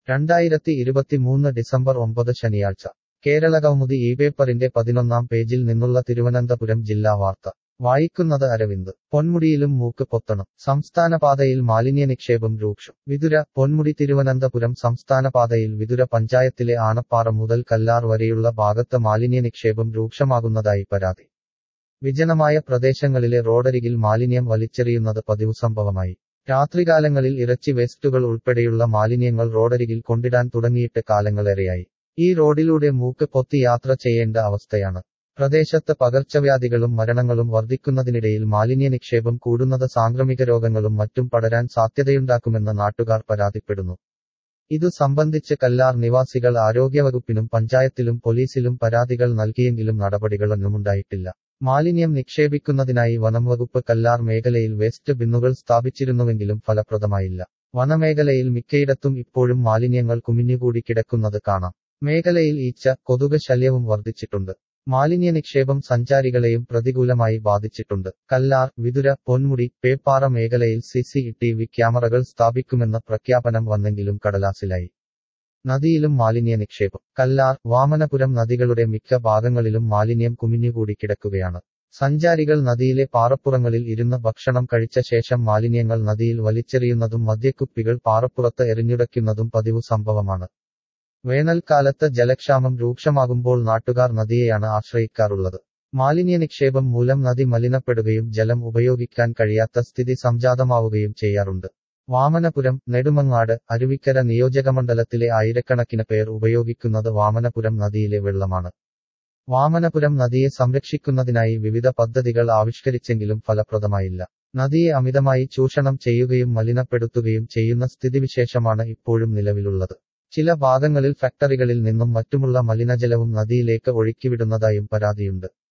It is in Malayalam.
രണ്ടായിരത്തി ഇരുപത്തിമൂന്ന് ഡിസംബർ ഒമ്പത് ശനിയാഴ്ച കേരളകൗമുദി ഈ പേപ്പറിന്റെ പതിനൊന്നാം പേജിൽ നിന്നുള്ള തിരുവനന്തപുരം ജില്ലാ വാർത്ത വായിക്കുന്നത് അരവിന്ദ് പൊന്മുടിയിലും മൂക്ക് പൊത്തണം സംസ്ഥാനപാതയിൽ മാലിന്യ നിക്ഷേപം രൂക്ഷം വിതുര പൊന്മുടി തിരുവനന്തപുരം സംസ്ഥാനപാതയിൽ വിതുര പഞ്ചായത്തിലെ ആണപ്പാറ മുതൽ കല്ലാർ വരെയുള്ള ഭാഗത്ത് മാലിന്യ നിക്ഷേപം രൂക്ഷമാകുന്നതായി പരാതി വിജനമായ പ്രദേശങ്ങളിലെ റോഡരികിൽ മാലിന്യം വലിച്ചെറിയുന്നത് പതിവ് സംഭവമായി രാത്രികാലങ്ങളിൽ ഇറച്ചി വേസ്റ്റുകൾ ഉൾപ്പെടെയുള്ള മാലിന്യങ്ങൾ റോഡരികിൽ കൊണ്ടിടാൻ തുടങ്ങിയിട്ട് കാലങ്ങളേറെയായി ഈ റോഡിലൂടെ മൂക്ക് പൊത്തി യാത്ര ചെയ്യേണ്ട അവസ്ഥയാണ് പ്രദേശത്ത് പകർച്ചവ്യാധികളും മരണങ്ങളും വർദ്ധിക്കുന്നതിനിടയിൽ മാലിന്യ നിക്ഷേപം കൂടുന്നത് സാംക്രമിക രോഗങ്ങളും മറ്റും പടരാൻ സാധ്യതയുണ്ടാക്കുമെന്ന് നാട്ടുകാർ പരാതിപ്പെടുന്നു ഇതു സംബന്ധിച്ച് കല്ലാർ നിവാസികൾ ആരോഗ്യവകുപ്പിനും പഞ്ചായത്തിലും പോലീസിലും പരാതികൾ നൽകിയെങ്കിലും നടപടികളൊന്നുമുണ്ടായിട്ടില്ല മാലിന്യം നിക്ഷേപിക്കുന്നതിനായി വനംവകുപ്പ് കല്ലാർ മേഖലയിൽ വേസ്റ്റ് ബിന്നുകൾ സ്ഥാപിച്ചിരുന്നുവെങ്കിലും ഫലപ്രദമായില്ല വനമേഖലയിൽ മിക്കയിടത്തും ഇപ്പോഴും മാലിന്യങ്ങൾ കുമിഞ്ഞുകൂടി കിടക്കുന്നത് കാണാം മേഖലയിൽ ഈച്ച കൊതുക് ശല്യവും വർദ്ധിച്ചിട്ടുണ്ട് മാലിന്യ നിക്ഷേപം സഞ്ചാരികളെയും പ്രതികൂലമായി ബാധിച്ചിട്ടുണ്ട് കല്ലാർ വിതുര പൊന്മുടി പേപ്പാറ മേഖലയിൽ സിസി ടി വി ക്യാമറകൾ സ്ഥാപിക്കുമെന്ന പ്രഖ്യാപനം വന്നെങ്കിലും കടലാസിലായി നദിയിലും മാലിന്യ നിക്ഷേപം കല്ലാർ വാമനപുരം നദികളുടെ മിക്ക ഭാഗങ്ങളിലും മാലിന്യം കുമിഞ്ഞുകൂടി കിടക്കുകയാണ് സഞ്ചാരികൾ നദിയിലെ പാറപ്പുറങ്ങളിൽ ഇരുന്ന് ഭക്ഷണം കഴിച്ച ശേഷം മാലിന്യങ്ങൾ നദിയിൽ വലിച്ചെറിയുന്നതും മദ്യക്കുപ്പികൾ പാറപ്പുറത്ത് എറിഞ്ഞുടയ്ക്കുന്നതും പതിവ് സംഭവമാണ് വേനൽക്കാലത്ത് ജലക്ഷാമം രൂക്ഷമാകുമ്പോൾ നാട്ടുകാർ നദിയെയാണ് ആശ്രയിക്കാറുള്ളത് മാലിന്യ നിക്ഷേപം മൂലം നദി മലിനപ്പെടുകയും ജലം ഉപയോഗിക്കാൻ കഴിയാത്ത സ്ഥിതി സംജാതമാവുകയും ചെയ്യാറുണ്ട് വാമനപുരം നെടുമങ്ങാട് അരുവിക്കര നിയോജകമണ്ഡലത്തിലെ ആയിരക്കണക്കിന് പേർ ഉപയോഗിക്കുന്നത് വാമനപുരം നദിയിലെ വെള്ളമാണ് വാമനപുരം നദിയെ സംരക്ഷിക്കുന്നതിനായി വിവിധ പദ്ധതികൾ ആവിഷ്കരിച്ചെങ്കിലും ഫലപ്രദമായില്ല നദിയെ അമിതമായി ചൂഷണം ചെയ്യുകയും മലിനപ്പെടുത്തുകയും ചെയ്യുന്ന സ്ഥിതിവിശേഷമാണ് ഇപ്പോഴും നിലവിലുള്ളത് ചില ഭാഗങ്ങളിൽ ഫാക്ടറികളിൽ നിന്നും മറ്റുമുള്ള മലിനജലവും നദിയിലേക്ക് ഒഴുക്കിവിടുന്നതായും പരാതിയുണ്ട്